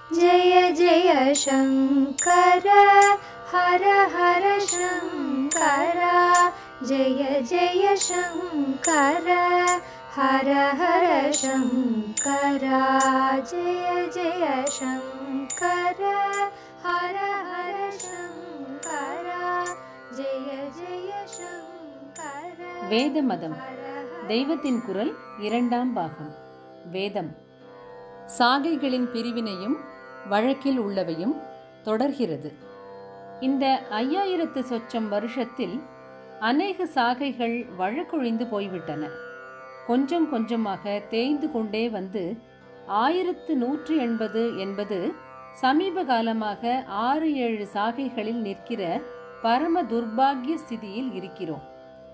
जय जय शङ्कर हर हर शङ्कर जय जय शङ्कर हर हर शङ्कर जय जय शङ्कर हर हर शङ्कर जय जय शङ्कर வேத மதம் தெய்வத்தின் குரல் இரண்டாம் பாகம் வேதம் சாகைகளின் பிரிவினையும் வழக்கில் உள்ளவையும் தொடர்கிறது இந்த ஐயாயிரத்து சொச்சம் வருஷத்தில் அநேக சாகைகள் வழக்கொழிந்து போய்விட்டன கொஞ்சம் கொஞ்சமாக தேய்ந்து கொண்டே வந்து ஆயிரத்து நூற்றி எண்பது என்பது சமீப காலமாக ஆறு ஏழு சாகைகளில் நிற்கிற பரம துர்பாகிய ஸ்திதியில் இருக்கிறோம்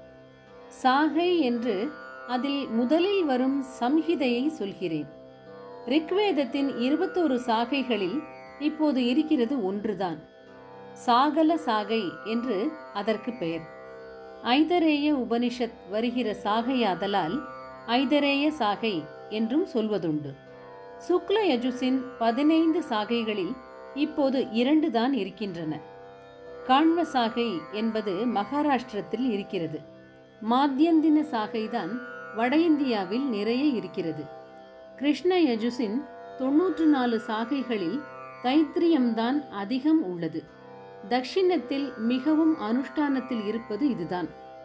சாகை என்று அதில் முதலில் வரும் சம்ஹிதையை சொல்கிறேன் ரிக்வேதத்தின் இருபத்தோரு சாகைகளில் இப்போது இருக்கிறது ஒன்றுதான் சாகல சாகை என்று அதற்கு பெயர் ஐதரேய உபனிஷத் வருகிற சாகையாதலால் ஐதரேய சாகை என்றும் சொல்வதுண்டு சுக்ல யஜுசின் பதினைந்து சாகைகளில் இப்போது இரண்டு தான் இருக்கின்றன காண்வ சாகை என்பது மகாராஷ்டிரத்தில் இருக்கிறது மாத்தியந்தின சாகைதான் வட இந்தியாவில் நிறைய இருக்கிறது கிருஷ்ண யஜுசின் தொன்னூற்று நாலு சாகைகளில் தைத்திரியம்தான் அதிகம் உள்ளது தக்ஷிணத்தில் மிகவும் அனுஷ்டானத்தில் இருப்பது இதுதான்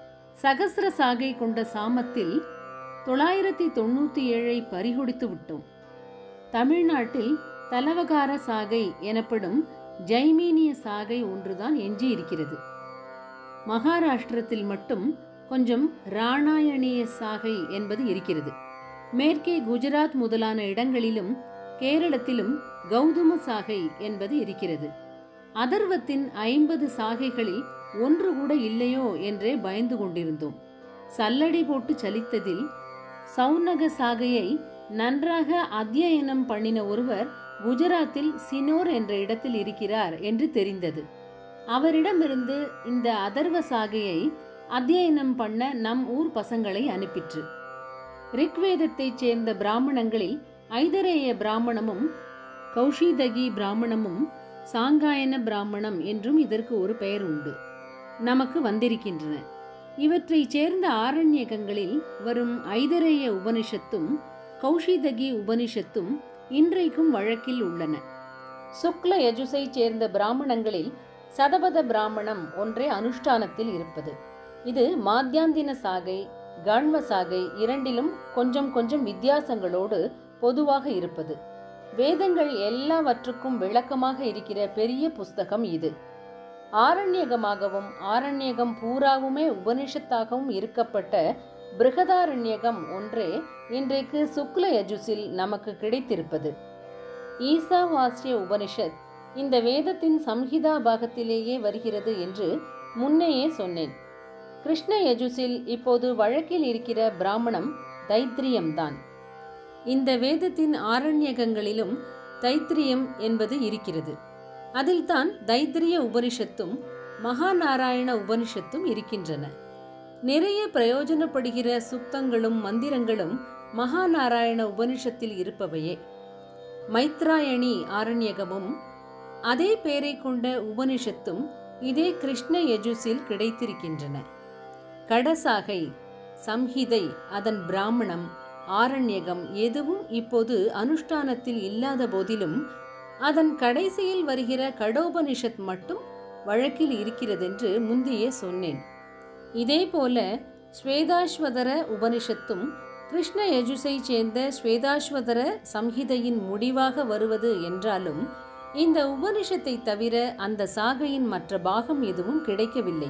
சகசிர சாகை கொண்ட சாமத்தில் தொள்ளாயிரத்தி தொண்ணூற்றி ஏழை பறிகொடுத்து விட்டோம் தமிழ்நாட்டில் தலவகார சாகை எனப்படும் ஜைமீனிய சாகை ஒன்றுதான் எஞ்சி இருக்கிறது மகாராஷ்டிரத்தில் மட்டும் கொஞ்சம் ராணாயணிய சாகை என்பது இருக்கிறது மேற்கே குஜராத் முதலான இடங்களிலும் கேரளத்திலும் கௌதம சாகை என்பது இருக்கிறது அதர்வத்தின் ஐம்பது சாகைகளில் ஒன்று கூட இல்லையோ என்றே பயந்து கொண்டிருந்தோம் சல்லடை போட்டு சலித்ததில் சௌனக சாகையை நன்றாக அத்தியனம் பண்ணின ஒருவர் குஜராத்தில் சினோர் என்ற இடத்தில் இருக்கிறார் என்று தெரிந்தது அவரிடமிருந்து இந்த அதர்வ சாகையை அத்தியனம் பண்ண நம் ஊர் பசங்களை அனுப்பிற்று ரிக்வேதத்தைச் சேர்ந்த பிராமணங்களில் ஐதரேய பிராமணமும் கௌஷிதகி பிராமணமும் சாங்காயன பிராமணம் என்றும் இதற்கு ஒரு பெயர் உண்டு நமக்கு வந்திருக்கின்றன இவற்றைச் சேர்ந்த ஆரண்யகங்களில் வரும் ஐதரேய உபனிஷத்தும் கௌஷிதகி உபனிஷத்தும் இன்றைக்கும் வழக்கில் உள்ளன சுக்ல யஜுசைச் சேர்ந்த பிராமணங்களில் சதபத பிராமணம் ஒன்றே அனுஷ்டானத்தில் இருப்பது இது மாத்தியாந்தின சாகை கண்வ சாகை இரண்டிலும் கொஞ்சம் கொஞ்சம் வித்தியாசங்களோடு பொதுவாக இருப்பது வேதங்கள் எல்லாவற்றுக்கும் விளக்கமாக இருக்கிற பெரிய புஸ்தகம் இது ஆரண்யகமாகவும் ஆரண்யகம் பூராவுமே உபனிஷத்தாகவும் இருக்கப்பட்ட பிருகதாரண்யகம் ஒன்றே இன்றைக்கு சுக்ல யஜுசில் நமக்கு கிடைத்திருப்பது ஈசாவாசிய உபனிஷத் இந்த வேதத்தின் சம்ஹிதா பாகத்திலேயே வருகிறது என்று முன்னையே சொன்னேன் கிருஷ்ண யஜுசில் இப்போது வழக்கில் இருக்கிற பிராமணம் தைத்திரியம்தான் இந்த வேதத்தின் ஆரண்யகங்களிலும் தைத்திரியம் என்பது இருக்கிறது அதில்தான் தைத்திரிய உபனிஷத்தும் மகாநாராயண உபனிஷத்தும் இருக்கின்றன நிறைய பிரயோஜனப்படுகிற சுக்தங்களும் மந்திரங்களும் மகாநாராயண உபனிஷத்தில் இருப்பவையே மைத்ராயணி ஆரண்யகமும் அதே பெயரை கொண்ட உபனிஷத்தும் இதே கிருஷ்ண யஜுசில் கிடைத்திருக்கின்றன கடசாகை சம்ஹிதை அதன் பிராமணம் ஆரண்யகம் எதுவும் இப்போது அனுஷ்டானத்தில் இல்லாத போதிலும் அதன் கடைசியில் வருகிற கடோபனிஷத் மட்டும் வழக்கில் இருக்கிறதென்று முந்தையே சொன்னேன் இதேபோல ஸ்வேதாஸ்வதர உபனிஷத்தும் கிருஷ்ண யஜுசை சேர்ந்த ஸ்வேதாஸ்வதர சம்ஹிதையின் முடிவாக வருவது என்றாலும் இந்த உபனிஷத்தை தவிர அந்த சாகையின் மற்ற பாகம் எதுவும் கிடைக்கவில்லை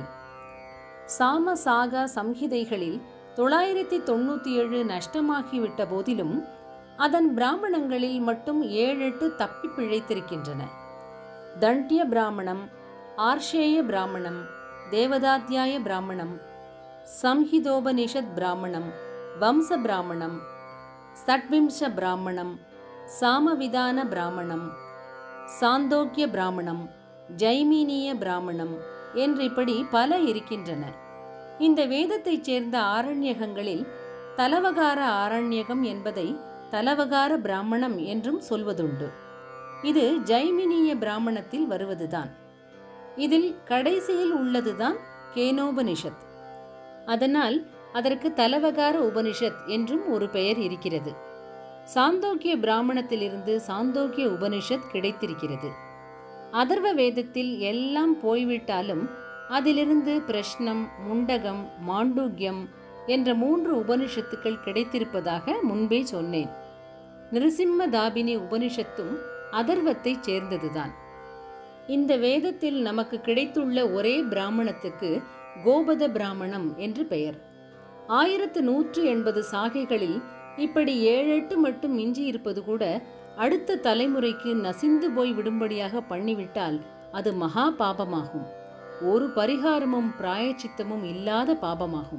சாம சாகா சம்ஹிதைகளில் தொள்ளாயிரத்தி தொண்ணூற்றி ஏழு நஷ்டமாகிவிட்ட போதிலும் அதன் பிராமணங்களில் மட்டும் ஏழெட்டு தப்பி பிழைத்திருக்கின்றன தண்டிய பிராமணம் ஆர்ஷேய பிராமணம் தேவதாத்தியாய பிராமணம் சம்ஹிதோபனிஷத் பிராமணம் வம்ச பிராமணம் சட்விம்ச பிராமணம் சாமவிதான பிராமணம் சாந்தோக்கிய பிராமணம் ஜைமீனிய பிராமணம் என்றிப்படி பல இருக்கின்றன இந்த வேதத்தைச் சேர்ந்த ஆரண்யகங்களில் தலவகார ஆரண்யகம் என்பதை தலவகார பிராமணம் என்றும் சொல்வதுண்டு இது ஜைமினிய பிராமணத்தில் வருவதுதான் இதில் கடைசியில் உள்ளதுதான் கேனோபனிஷத் அதனால் அதற்கு தலவகார உபனிஷத் என்றும் ஒரு பெயர் இருக்கிறது சாந்தோக்கிய பிராமணத்திலிருந்து சாந்தோக்கிய உபனிஷத் கிடைத்திருக்கிறது அதர்வ வேதத்தில் எல்லாம் போய்விட்டாலும் அதிலிருந்து பிரஷ்னம் முண்டகம் மாண்டூக்யம் என்ற மூன்று உபனிஷத்துக்கள் கிடைத்திருப்பதாக முன்பே சொன்னேன் நிருசிம்ம தாபினி உபனிஷத்தும் அதர்வத்தைச் சேர்ந்ததுதான் இந்த வேதத்தில் நமக்கு கிடைத்துள்ள ஒரே பிராமணத்துக்கு கோபத பிராமணம் என்று பெயர் ஆயிரத்து நூற்று எண்பது சாகைகளில் இப்படி ஏழெட்டு மட்டும் மிஞ்சி இருப்பது கூட அடுத்த தலைமுறைக்கு நசிந்து போய் விடும்படியாக பண்ணிவிட்டால் அது மகா பாபமாகும் ஒரு பரிகாரமும் பிராயச்சித்தமும் இல்லாத பாபமாகும்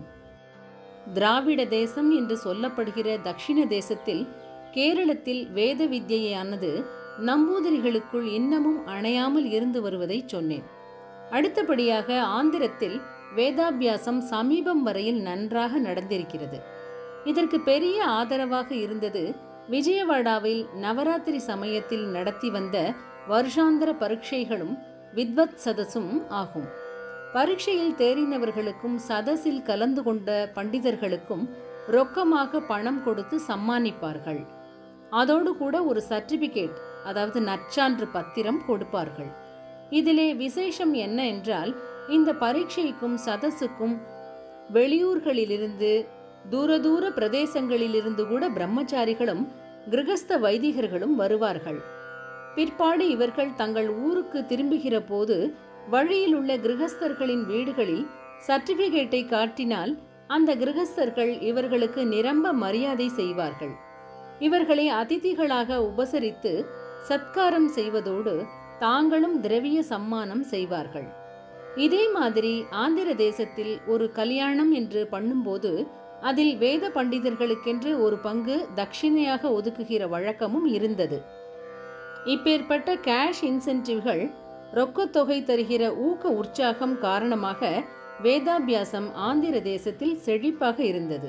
திராவிட தேசம் என்று சொல்லப்படுகிற தக்ஷிண தேசத்தில் கேரளத்தில் வேத வித்யையானது நம்பூதிரிகளுக்குள் இன்னமும் அணையாமல் இருந்து வருவதை சொன்னேன் அடுத்தபடியாக ஆந்திரத்தில் வேதாபியாசம் சமீபம் வரையில் நன்றாக நடந்திருக்கிறது இதற்கு பெரிய ஆதரவாக இருந்தது விஜயவாடாவில் நவராத்திரி சமயத்தில் நடத்தி வந்த வருஷாந்திர பரீட்சைகளும் வித்வத் சதசும் ஆகும் பரீட்சையில் தேறினவர்களுக்கும் சதஸில் கலந்து கொண்ட பண்டிதர்களுக்கும் ரொக்கமாக பணம் கொடுத்து சம்மானிப்பார்கள் அதோடு கூட ஒரு சர்டிபிகேட் அதாவது நற்சான்று பத்திரம் கொடுப்பார்கள் இதிலே விசேஷம் என்ன என்றால் இந்த பரீட்சைக்கும் சதஸுக்கும் வெளியூர்களிலிருந்து தூர தூர பிரதேசங்களிலிருந்து கூட பிரம்மச்சாரிகளும் கிரகஸ்த வைதிகர்களும் வருவார்கள் பிற்பாடு இவர்கள் தங்கள் ஊருக்கு திரும்புகிற போது வழியில் உள்ள கிரகஸ்தர்களின் வீடுகளில் சர்டிபிகேட்டை காட்டினால் அந்த கிரகஸ்தர்கள் இவர்களுக்கு நிரம்ப மரியாதை செய்வார்கள் இவர்களை அதிதிகளாக உபசரித்து சத்காரம் செய்வதோடு தாங்களும் திரவிய சம்மானம் செய்வார்கள் இதே மாதிரி ஆந்திர தேசத்தில் ஒரு கல்யாணம் என்று பண்ணும்போது அதில் வேத பண்டிதர்களுக்கென்று ஒரு பங்கு தட்சிணையாக ஒதுக்குகிற வழக்கமும் இருந்தது இப்பேற்பட்ட கேஷ் இன்சென்டிவ்கள் ரொக்கத்தொகை தருகிற ஊக்க உற்சாகம் காரணமாக வேதாபியாசம் ஆந்திர தேசத்தில் செழிப்பாக இருந்தது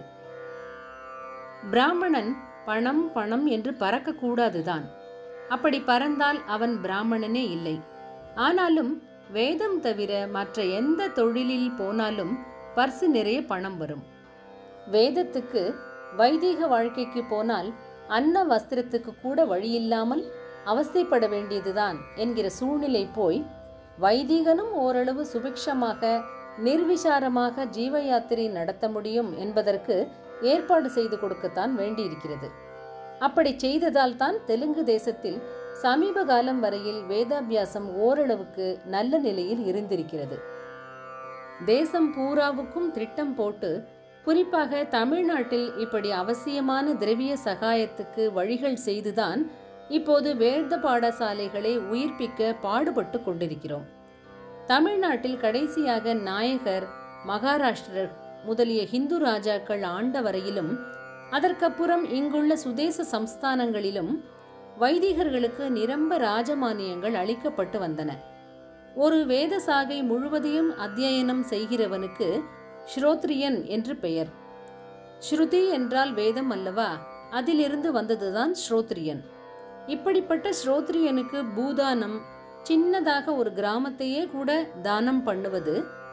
பிராமணன் பணம் பணம் என்று பறக்கக்கூடாதுதான் அப்படி பறந்தால் அவன் பிராமணனே இல்லை ஆனாலும் வேதம் தவிர மற்ற எந்த தொழிலில் போனாலும் பர்சு நிறைய பணம் வரும் வேதத்துக்கு வைதீக வாழ்க்கைக்கு போனால் அன்ன வஸ்திரத்துக்கு கூட வழியில்லாமல் அவஸ்தைப்பட வேண்டியதுதான் என்கிற சூழ்நிலை போய் வைதீகனும் ஓரளவு சுபிக்ஷமாக நிர்விசாரமாக ஜீவ யாத்திரை நடத்த முடியும் என்பதற்கு ஏற்பாடு செய்து கொடுக்கத்தான் வேண்டியிருக்கிறது அப்படி செய்ததால் தான் தெலுங்கு தேசத்தில் சமீப காலம் வரையில் வேதாபியாசம் ஓரளவுக்கு நல்ல நிலையில் இருந்திருக்கிறது தேசம் பூராவுக்கும் திட்டம் போட்டு குறிப்பாக தமிழ்நாட்டில் இப்படி அவசியமான திரவிய சகாயத்துக்கு வழிகள் செய்துதான் இப்போது வேத பாடசாலைகளை உயிர்ப்பிக்க பாடுபட்டு கொண்டிருக்கிறோம் தமிழ்நாட்டில் கடைசியாக நாயகர் மகாராஷ்டிரர் முதலிய ஹிந்து ராஜாக்கள் ஆண்ட வரையிலும் அதற்கப்புறம் இங்குள்ள சுதேச சம்ஸ்தானங்களிலும் வைதிகர்களுக்கு நிரம்ப ராஜமானியங்கள் அளிக்கப்பட்டு வந்தன ஒரு வேத சாகை முழுவதையும் அத்தியனம் செய்கிறவனுக்கு ஸ்ரோத்ரியன் என்று பெயர் ஸ்ருதி என்றால் வேதம் அல்லவா அதிலிருந்து வந்ததுதான் ஸ்ரோத்ரியன் இப்படிப்பட்ட ஸ்ரோத்ரியனுக்கு பூதானம் சின்னதாக ஒரு கிராமத்தையே கூட தானம் பண்ணுவது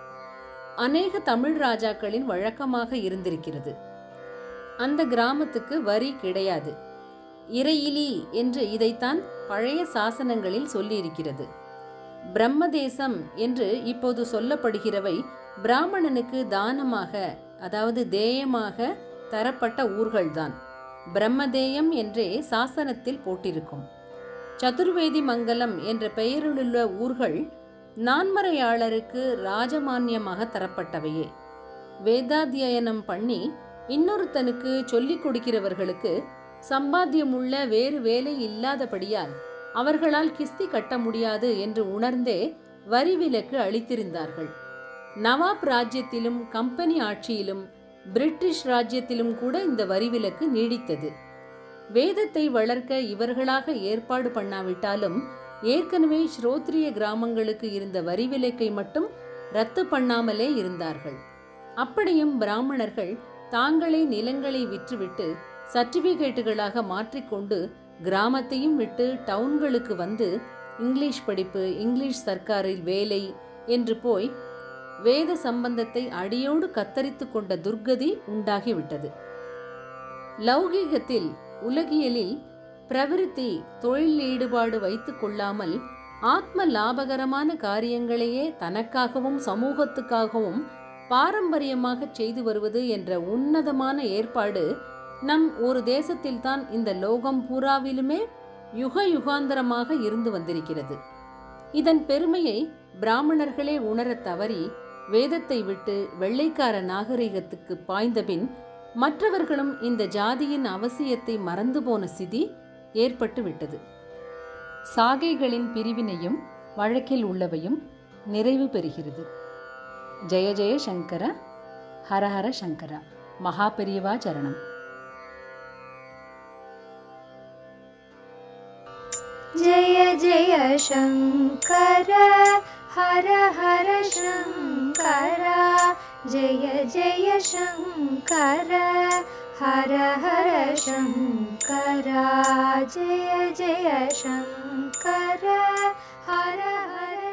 அநேக தமிழ் ராஜாக்களின் வழக்கமாக இருந்திருக்கிறது அந்த கிராமத்துக்கு வரி கிடையாது இறையிலி என்று இதைத்தான் பழைய சாசனங்களில் சொல்லியிருக்கிறது பிரம்மதேசம் என்று இப்போது சொல்லப்படுகிறவை பிராமணனுக்கு தானமாக அதாவது தேயமாக தரப்பட்ட ஊர்கள்தான் பிரம்மதேயம் என்றே சாசனத்தில் போட்டிருக்கும் சதுர்வேதி மங்கலம் என்ற பெயரிலுள்ள ஊர்கள் நான்மறையாளருக்கு ராஜமானியமாக தரப்பட்டவையே வேதாத்தியனம் பண்ணி இன்னொருத்தனுக்கு சொல்லிக் கொடுக்கிறவர்களுக்கு சம்பாத்தியமுள்ள வேறு வேலை இல்லாதபடியால் அவர்களால் கிஸ்தி கட்ட முடியாது என்று உணர்ந்தே வரி விலக்கு அளித்திருந்தார்கள் நவாப் ராஜ்யத்திலும் கம்பெனி ஆட்சியிலும் பிரிட்டிஷ் ராஜ்யத்திலும் கூட இந்த வரி விலக்கு நீடித்தது வேதத்தை வளர்க்க இவர்களாக ஏற்பாடு பண்ணாவிட்டாலும் ஏற்கனவே ஸ்ரோத்ரிய கிராமங்களுக்கு இருந்த வரி விலக்கை மட்டும் ரத்து பண்ணாமலே இருந்தார்கள் அப்படியும் பிராமணர்கள் தாங்களே நிலங்களை விற்றுவிட்டு சர்டிபிகேட்டுகளாக மாற்றிக்கொண்டு கிராமத்தையும் விட்டு டவுன்களுக்கு வந்து இங்கிலீஷ் படிப்பு இங்கிலீஷ் சர்க்காரில் வேலை என்று போய் வேத சம்பந்தத்தை அடியோடு கத்தரித்து கொண்ட துர்கதி உண்டாகிவிட்டது லௌகீகத்தில் உலகியலில் பிரவிருத்தி தொழில் ஈடுபாடு வைத்துக் கொள்ளாமல் ஆத்ம லாபகரமான காரியங்களையே தனக்காகவும் சமூகத்துக்காகவும் பாரம்பரியமாக செய்து வருவது என்ற உன்னதமான ஏற்பாடு நம் ஒரு தேசத்தில்தான் இந்த லோகம் பூராவிலுமே யுக யுகாந்தரமாக இருந்து வந்திருக்கிறது இதன் பெருமையை பிராமணர்களே உணரத் தவறி வேதத்தை விட்டு வெள்ளைக்கார நாகரிகத்துக்கு பாய்ந்தபின் மற்றவர்களும் இந்த ஜாதியின் அவசியத்தை மறந்து போன சிதி ஏற்பட்டு விட்டது சாகைகளின் பிரிவினையும் வழக்கில் உள்ளவையும் நிறைவு பெறுகிறது ஜெய ஜெய சங்கர ஹரஹர சங்கர மகா பெரியவா சரணம் जय जय शङ्कर हर हर शङ्कर जय जय शङ्कर हर हर शङ्कर जय जय शङ्कर हर हर